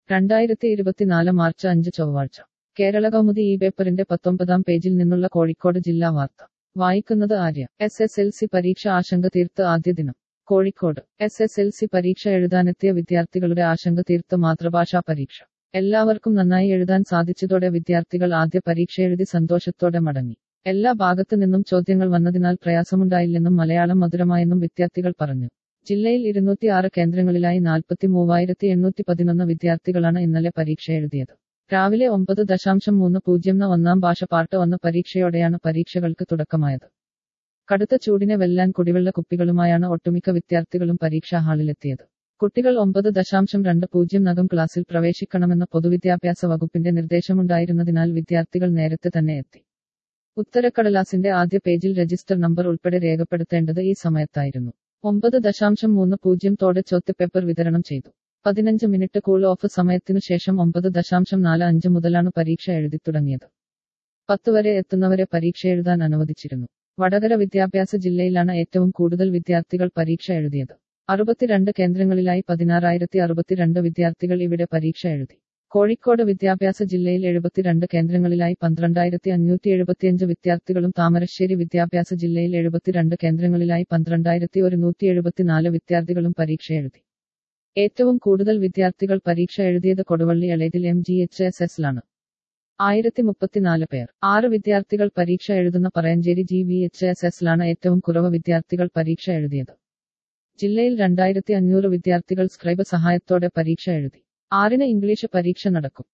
രണ്ടായിരത്തി ഇരുപത്തിനാല് മാർച്ച് അഞ്ച് ചൊവ്വാഴ്ച കേരള കൗമുദി ഈ പേപ്പറിന്റെ പത്തൊമ്പതാം പേജിൽ നിന്നുള്ള കോഴിക്കോട് ജില്ലാ വാർത്ത വായിക്കുന്നത് Arya S S L C പരീക്ഷ ആശങ്ക തീർത്ത് ആദ്യ ദിനം Kozhikode S S L C പരീക്ഷ എഴുതാനെത്തിയ വിദ്യാർത്ഥികളുടെ ആശങ്ക തീർത്ത് മാതൃഭാഷാ പരീക്ഷ എല്ലാവർക്കും നന്നായി എഴുതാൻ സാധിച്ചതോടെ വിദ്യാർത്ഥികൾ ആദ്യ പരീക്ഷ എഴുതി സന്തോഷത്തോടെ മടങ്ങി എല്ലാ ഭാഗത്തു നിന്നും ചോദ്യങ്ങൾ വന്നതിനാൽ പ്രയാസമുണ്ടായില്ലെന്നും മലയാളം മധുരമായെന്നും വിദ്യാർത്ഥികൾ പറഞ്ഞു ജില്ലയിൽ ഇരുന്നൂറ്റി ആറ് കേന്ദ്രങ്ങളിലായി നാൽപ്പത്തി മൂവായിരത്തി എണ്ണൂറ്റി പതിനൊന്ന് വിദ്യാർത്ഥികളാണ് ഇന്നലെ പരീക്ഷ എഴുതിയത് രാവിലെ ഒമ്പത് ദശാംശം മൂന്ന് പൂജ്യം ന ഒന്നാം ഭാഷ പാർട്ട് ഒന്ന് പരീക്ഷയോടെയാണ് പരീക്ഷകൾക്ക് തുടക്കമായത് കടുത്ത ചൂടിനെ വെല്ലാൻ കുടിവെള്ള കുപ്പികളുമായാണ് ഒട്ടുമിക്ക വിദ്യാർത്ഥികളും പരീക്ഷാ ഹാളിലെത്തിയത് കുട്ടികൾ ഒമ്പത് ദശാംശം രണ്ട് പൂജ്യം നകം ക്ലാസ്സിൽ പ്രവേശിക്കണമെന്ന പൊതുവിദ്യാഭ്യാസ വകുപ്പിന്റെ നിർദ്ദേശമുണ്ടായിരുന്നതിനാൽ വിദ്യാർത്ഥികൾ നേരത്തെ തന്നെ എത്തി ഉത്തരക്കടലാസിന്റെ ആദ്യ പേജിൽ രജിസ്റ്റർ നമ്പർ ഉൾപ്പെടെ രേഖപ്പെടുത്തേണ്ടത് ഈ സമയത്തായിരുന്നു ഒമ്പത് ദശാംശം മൂന്ന് പൂജ്യം തോടെ ചോദ്യപേപ്പർ വിതരണം ചെയ്തു പതിനഞ്ച് മിനിറ്റ് കൂൾ ഓഫ് സമയത്തിനു ശേഷം ഒമ്പത് ദശാംശം നാല് അഞ്ച് മുതലാണ് പരീക്ഷ എഴുതി തുടങ്ങിയത് പത്ത് വരെ എത്തുന്നവരെ പരീക്ഷ എഴുതാൻ അനുവദിച്ചിരുന്നു വടകര വിദ്യാഭ്യാസ ജില്ലയിലാണ് ഏറ്റവും കൂടുതൽ വിദ്യാർത്ഥികൾ പരീക്ഷ എഴുതിയത് അറുപത്തിരണ്ട് കേന്ദ്രങ്ങളിലായി പതിനാറായിരത്തി അറുപത്തിരണ്ട് വിദ്യാർത്ഥികൾ ഇവിടെ പരീക്ഷ എഴുതി കോഴിക്കോട് വിദ്യാഭ്യാസ ജില്ലയിൽ എഴുപത്തിരണ്ട് കേന്ദ്രങ്ങളിലായി പന്ത്രണ്ടായിരത്തി അഞ്ഞൂറ്റി എഴുപത്തിയഞ്ച് വിദ്യാർത്ഥികളും താമരശ്ശേരി വിദ്യാഭ്യാസ ജില്ലയിൽ എഴുപത്തിരണ്ട് കേന്ദ്രങ്ങളിലായി പന്ത്രണ്ടായിരത്തി ഒരുന്നൂറ്റി എഴുപത്തിനാല് വിദ്യാർത്ഥികളും പരീക്ഷ എഴുതി ഏറ്റവും കൂടുതൽ വിദ്യാർത്ഥികൾ പരീക്ഷ എഴുതിയത് Koduvally Elettil M G H S എസിലാണ് ആയിരത്തി മുപ്പത്തിനാല് പേർ ആറ് വിദ്യാർത്ഥികൾ പരീക്ഷ എഴുതുന്ന Parayanchery G V H S എസിലാണ് ഏറ്റവും കുറവ് വിദ്യാർത്ഥികൾ പരീക്ഷ എഴുതിയത് ജില്ലയിൽ രണ്ടായിരത്തി അഞ്ഞൂറ് വിദ്യാർത്ഥികൾ സ്ക്രൈബ് സഹായത്തോടെ പരീക്ഷ എഴുതി ആറിന് ഇംഗ്ലീഷ് പരീക്ഷ നടക്കും